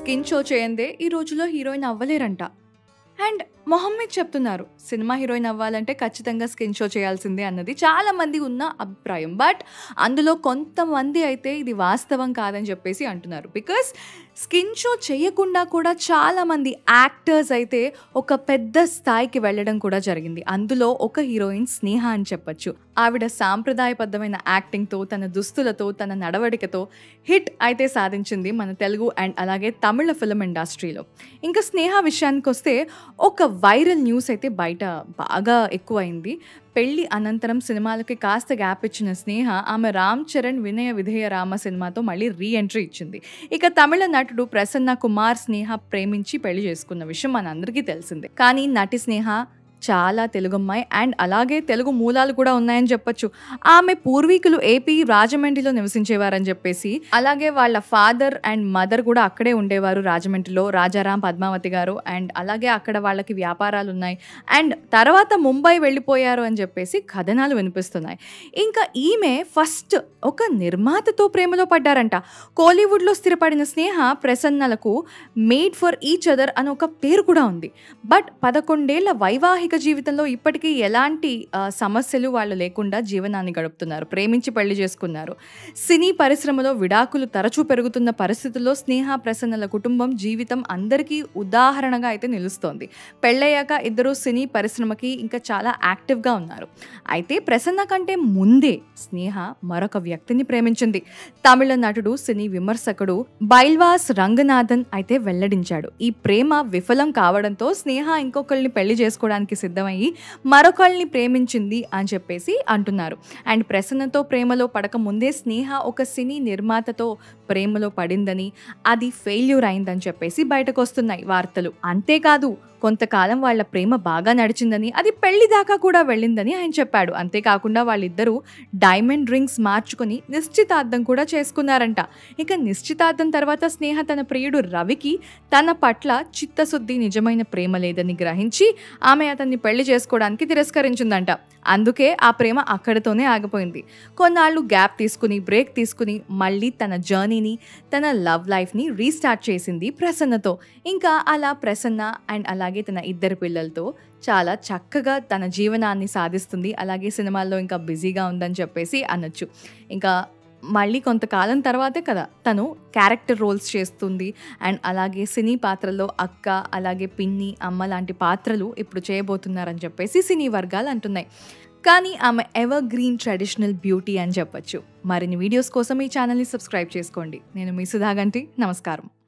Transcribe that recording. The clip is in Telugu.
స్కిన్ షో చేయందే ఈ రోజుల్లో హీరోయిన్ అవ్వలేరంట అండ్ మొహమ్మద్ చెప్తున్నారు సినిమా హీరోయిన్ అవ్వాలంటే ఖచ్చితంగా స్కిన్ షో చేయాల్సిందే అన్నది చాలా మంది ఉన్న అభిప్రాయం బట్ అందులో కొంతమంది అయితే ఇది వాస్తవం కాదని చెప్పేసి అంటున్నారు బికాస్ స్కిన్ షో చేయకుండా కూడా చాలా మంది యాక్టర్స్ అయితే ఒక పెద్ద స్థాయికి వెళ్ళడం కూడా జరిగింది అందులో ఒక హీరోయిన్ స్నేహ అని చెప్పొచ్చు ఆవిడ సాంప్రదాయబద్ధమైన యాక్టింగ్తో తన దుస్తులతో తన నడవడికతో హిట్ అయితే సాధించింది మన తెలుగు అండ్ అలాగే తమిళ ఫిల్మ్ ఇండస్ట్రీలో ఇంకా స్నేహ విషయానికి వస్తే ఒక వైరల్ న్యూస్ అయితే బయట బాగా ఎక్కువైంది పెళ్లి అనంతరం సినిమాలకి కాస్త గ్యాప్ ఇచ్చిన స్నేహ ఆమె రామ్ చరణ్ వినయ విధేయ రామ సినిమాతో మళ్ళీ రీ ఎంట్రీ ఇచ్చింది ఇక తమిళ నటుడు ప్రసన్న కుమార్ స్నేహ ప్రేమించి పెళ్లి చేసుకున్న విషయం మనందరికీ తెలిసిందే కానీ నటి స్నేహ చాలా తెలుగు అమ్మాయి అండ్ అలాగే తెలుగు మూలాలు కూడా ఉన్నాయని చెప్పొచ్చు ఆమె పూర్వీకులు ఏపీ రాజమండ్రిలో నివసించేవారని చెప్పేసి అలాగే వాళ్ళ ఫాదర్ అండ్ మదర్ కూడా అక్కడే ఉండేవారు రాజమండ్రిలో రాజారాం పద్మావతి గారు అండ్ అలాగే అక్కడ వాళ్ళకి వ్యాపారాలు ఉన్నాయి అండ్ తర్వాత ముంబై వెళ్ళిపోయారు అని చెప్పేసి కథనాలు వినిపిస్తున్నాయి ఇంకా ఈమె ఫస్ట్ ఒక నిర్మాతతో ప్రేమలో పడ్డారంట కోలీవుడ్లో స్థిరపడిన స్నేహ ప్రసన్నలకు మేడ్ ఫర్ ఈచ్ అదర్ అని ఒక పేరు కూడా ఉంది బట్ పదకొండేళ్ల వైవాహిక జీవితంలో ఇప్పటికీ ఎలాంటి ఆ, సమస్యలు వాళ్ళు లేకుండా జీవనాన్ని గడుపుతున్నారు ప్రేమించి పెళ్లి చేసుకున్నారు సినీ పరిశ్రమలో విడాకులు తరచూ పెరుగుతున్న పరిస్థితుల్లో స్నేహ ప్రసన్నల కుటుంబం జీవితం అందరికీ ఉదాహరణగా అయితే నిలుస్తోంది పెళ్ళయ్యాక ఇద్దరు సినీ పరిశ్రమకి ఇంకా చాలా యాక్టివ్గా ఉన్నారు అయితే ప్రసన్న కంటే ముందే స్నేహ మరొక వ్యక్తిని ప్రేమించింది తమిళ నటుడు సినీ విమర్శకుడు బైల్వాస్ రంగనాథన్ అయితే వెల్లడించాడు ఈ ప్రేమ విఫలం కావడంతో స్నేహ ఇంకొకరిని పెళ్లి చేసుకోవడానికి సిద్ధమయ్యి మరొకళ్ళని ప్రేమించింది అని చెప్పేసి అంటున్నారు అండ్ ప్రసన్నతో ప్రేమలో పడక ముందే స్నేహ ఒక సినీ నిర్మాతతో ప్రేమలో పడిందని అది ఫెయిల్యూర్ అయిందని చెప్పేసి బయటకు వస్తున్నాయి వార్తలు అంతేకాదు కొంతకాలం వాళ్ళ ప్రేమ బాగా నడిచిందని అది పెళ్లి దాకా కూడా వెళ్ళిందని ఆయన చెప్పాడు అంతేకాకుండా వాళ్ళిద్దరూ డైమండ్ రింగ్స్ మార్చుకొని నిశ్చితార్థం కూడా చేసుకున్నారంట ఇక నిశ్చితార్థం తర్వాత స్నేహ తన ప్రియుడు రవికి తన పట్ల చిత్తశుద్ధి నిజమైన ప్రేమ లేదని గ్రహించి ఆమె అతన్ని పెళ్లి చేసుకోవడానికి తిరస్కరించిందంట అందుకే ఆ ప్రేమ అక్కడితోనే ఆగిపోయింది కొన్నాళ్ళు గ్యాప్ తీసుకుని బ్రేక్ తీసుకుని మళ్ళీ తన జర్నీని తన లవ్ లైఫ్ని రీస్టార్ట్ చేసింది ప్రసన్నతో ఇంకా అలా ప్రసన్న అండ్ అలాగే తన ఇద్దరు పిల్లలతో చాలా చక్కగా తన జీవనాన్ని సాధిస్తుంది అలాగే సినిమాల్లో ఇంకా బిజీగా ఉందని చెప్పేసి అనొచ్చు ఇంకా మళ్ళీ కొంతకాలం తర్వాతే కదా తను క్యారెక్టర్ రోల్స్ చేస్తుంది అండ్ అలాగే సినీ పాత్రలో అక్క అలాగే పిన్ని అమ్మ లాంటి పాత్రలు ఇప్పుడు చేయబోతున్నారని చెప్పేసి సినీ వర్గాలు అంటున్నాయి కానీ ఆమె ఎవర్ గ్రీన్ ట్రెడిషనల్ బ్యూటీ అని చెప్పొచ్చు మరిన్ని వీడియోస్ కోసం ఈ ఛానల్ని సబ్స్క్రైబ్ చేసుకోండి నేను మీ సుధాగంటి నమస్కారం